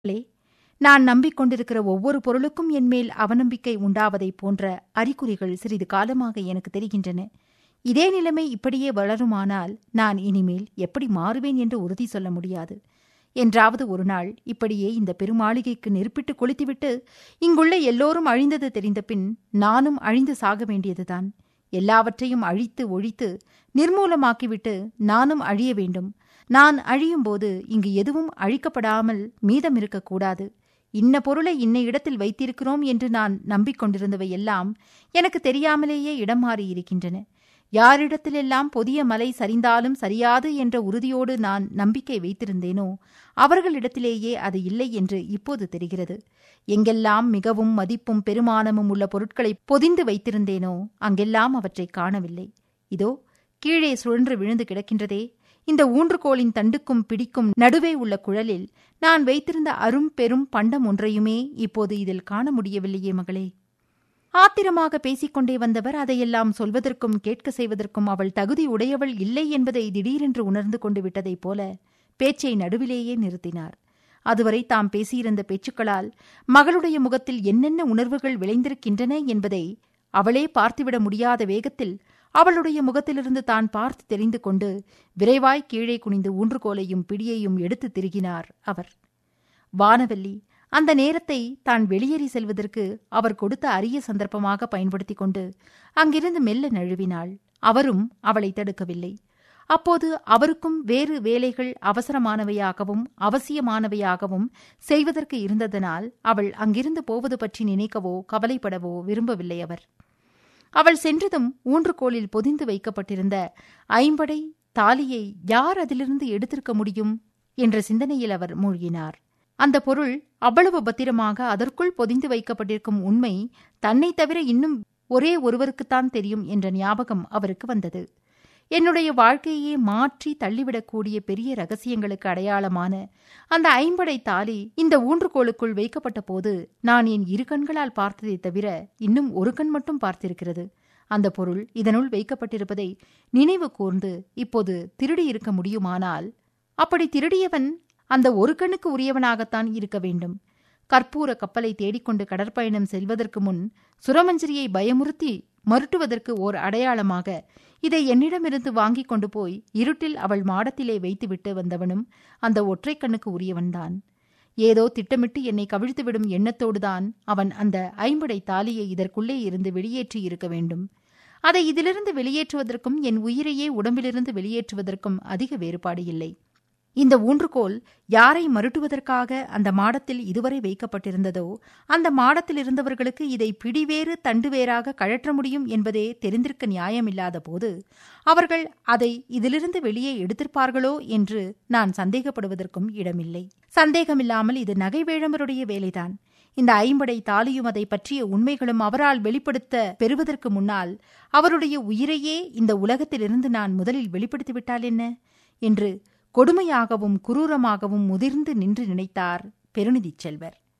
லே நான் நம்பிக்கொண்டிருக்கிற ஒவ்வொரு பொருளுக்கும் என்மேல் அவநம்பிக்கை உண்டாவதைப் போன்ற அறிகுறிகள் சிறிது காலமாக எனக்கு தெரிகின்றன இதே நிலைமை இப்படியே வளருமானால் நான் இனிமேல் எப்படி மாறுவேன் என்று உறுதி சொல்ல முடியாது என்றாவது ஒரு நாள் இப்படியே இந்த பெருமாளிகைக்கு நெருப்பிட்டு கொளுத்திவிட்டு இங்குள்ள எல்லோரும் அழிந்தது தெரிந்த பின் நானும் அழிந்து சாக வேண்டியதுதான் எல்லாவற்றையும் அழித்து ஒழித்து நிர்மூலமாக்கிவிட்டு நானும் அழிய வேண்டும் நான் அழியும்போது இங்கு எதுவும் அழிக்கப்படாமல் மீதம் இருக்கக்கூடாது இன்ன பொருளை இன்ன இடத்தில் வைத்திருக்கிறோம் என்று நான் நம்பிக்கொண்டிருந்தவை எல்லாம் எனக்கு தெரியாமலேயே இடம் மாறியிருக்கின்றன யாரிடத்திலெல்லாம் புதிய மலை சரிந்தாலும் சரியாது என்ற உறுதியோடு நான் நம்பிக்கை வைத்திருந்தேனோ அவர்களிடத்திலேயே அது இல்லை என்று இப்போது தெரிகிறது எங்கெல்லாம் மிகவும் மதிப்பும் பெருமானமும் உள்ள பொருட்களை பொதிந்து வைத்திருந்தேனோ அங்கெல்லாம் அவற்றை காணவில்லை இதோ கீழே சுழன்று விழுந்து கிடக்கின்றதே இந்த ஊன்றுகோலின் தண்டுக்கும் பிடிக்கும் நடுவே உள்ள குழலில் நான் வைத்திருந்த அரும் பெரும் பண்டம் ஒன்றையுமே இப்போது இதில் காண முடியவில்லையே மகளே ஆத்திரமாக பேசிக்கொண்டே வந்தவர் அதையெல்லாம் சொல்வதற்கும் கேட்க செய்வதற்கும் அவள் தகுதி உடையவள் இல்லை என்பதை திடீரென்று உணர்ந்து கொண்டு விட்டதைப் போல பேச்சை நடுவிலேயே நிறுத்தினார் அதுவரை தாம் பேசியிருந்த பேச்சுக்களால் மகளுடைய முகத்தில் என்னென்ன உணர்வுகள் விளைந்திருக்கின்றன என்பதை அவளே பார்த்துவிட முடியாத வேகத்தில் அவளுடைய முகத்திலிருந்து தான் பார்த்து தெரிந்து கொண்டு விரைவாய் கீழே குனிந்து ஊன்றுகோலையும் பிடியையும் எடுத்து திருகினார் அவர் வானவல்லி அந்த நேரத்தை தான் வெளியேறி செல்வதற்கு அவர் கொடுத்த அரிய சந்தர்ப்பமாக பயன்படுத்தி கொண்டு அங்கிருந்து மெல்ல நழுவினாள் அவரும் அவளை தடுக்கவில்லை அப்போது அவருக்கும் வேறு வேலைகள் அவசரமானவையாகவும் அவசியமானவையாகவும் செய்வதற்கு இருந்ததனால் அவள் அங்கிருந்து போவது பற்றி நினைக்கவோ கவலைப்படவோ விரும்பவில்லை அவர் அவள் சென்றதும் ஊன்றுகோலில் பொதிந்து வைக்கப்பட்டிருந்த ஐம்படை தாலியை யார் அதிலிருந்து எடுத்திருக்க முடியும் என்ற சிந்தனையில் அவர் மூழ்கினார் அந்த பொருள் அவ்வளவு பத்திரமாக அதற்குள் பொதிந்து வைக்கப்பட்டிருக்கும் உண்மை தன்னை தவிர இன்னும் ஒரே ஒருவருக்குத்தான் தெரியும் என்ற ஞாபகம் அவருக்கு வந்தது என்னுடைய வாழ்க்கையே மாற்றி தள்ளிவிடக்கூடிய பெரிய ரகசியங்களுக்கு அடையாளமான அந்த ஐம்படை தாலி இந்த ஊன்றுகோளுக்குள் வைக்கப்பட்ட போது நான் என் இரு கண்களால் பார்த்ததை தவிர இன்னும் ஒரு கண் மட்டும் பார்த்திருக்கிறது அந்த பொருள் இதனுள் வைக்கப்பட்டிருப்பதை நினைவு கூர்ந்து இப்போது திருடி இருக்க முடியுமானால் அப்படி திருடியவன் அந்த ஒரு கண்ணுக்கு உரியவனாகத்தான் இருக்க வேண்டும் கற்பூர கப்பலை தேடிக்கொண்டு கடற்பயணம் செல்வதற்கு முன் சுரமஞ்சரியை பயமுறுத்தி மருட்டுவதற்கு ஓர் அடையாளமாக இதை என்னிடமிருந்து வாங்கிக் கொண்டு போய் இருட்டில் அவள் மாடத்திலே வைத்துவிட்டு வந்தவனும் அந்த ஒற்றை கண்ணுக்கு உரியவன்தான் ஏதோ திட்டமிட்டு என்னை கவிழ்த்துவிடும் எண்ணத்தோடுதான் அவன் அந்த ஐம்படை தாலியை இதற்குள்ளே இருந்து வெளியேற்றி இருக்க வேண்டும் அதை இதிலிருந்து வெளியேற்றுவதற்கும் என் உயிரையே உடம்பிலிருந்து வெளியேற்றுவதற்கும் அதிக வேறுபாடு இல்லை இந்த ஊன்றுகோல் யாரை மருட்டுவதற்காக அந்த மாடத்தில் இதுவரை வைக்கப்பட்டிருந்ததோ அந்த மாடத்தில் இருந்தவர்களுக்கு இதை பிடிவேறு தண்டு வேறாக கழற்ற முடியும் என்பதே தெரிந்திருக்க நியாயமில்லாத போது அவர்கள் அதை இதிலிருந்து வெளியே எடுத்திருப்பார்களோ என்று நான் சந்தேகப்படுவதற்கும் இடமில்லை சந்தேகமில்லாமல் இது நகைவேழமருடைய வேலைதான் இந்த ஐம்படை தாலியும் அதை பற்றிய உண்மைகளும் அவரால் வெளிப்படுத்த பெறுவதற்கு முன்னால் அவருடைய உயிரையே இந்த உலகத்திலிருந்து நான் முதலில் வெளிப்படுத்திவிட்டால் என்ன என்று கொடுமையாகவும் குரூரமாகவும் முதிர்ந்து நின்று நினைத்தார் பெருநிதிச் செல்வர்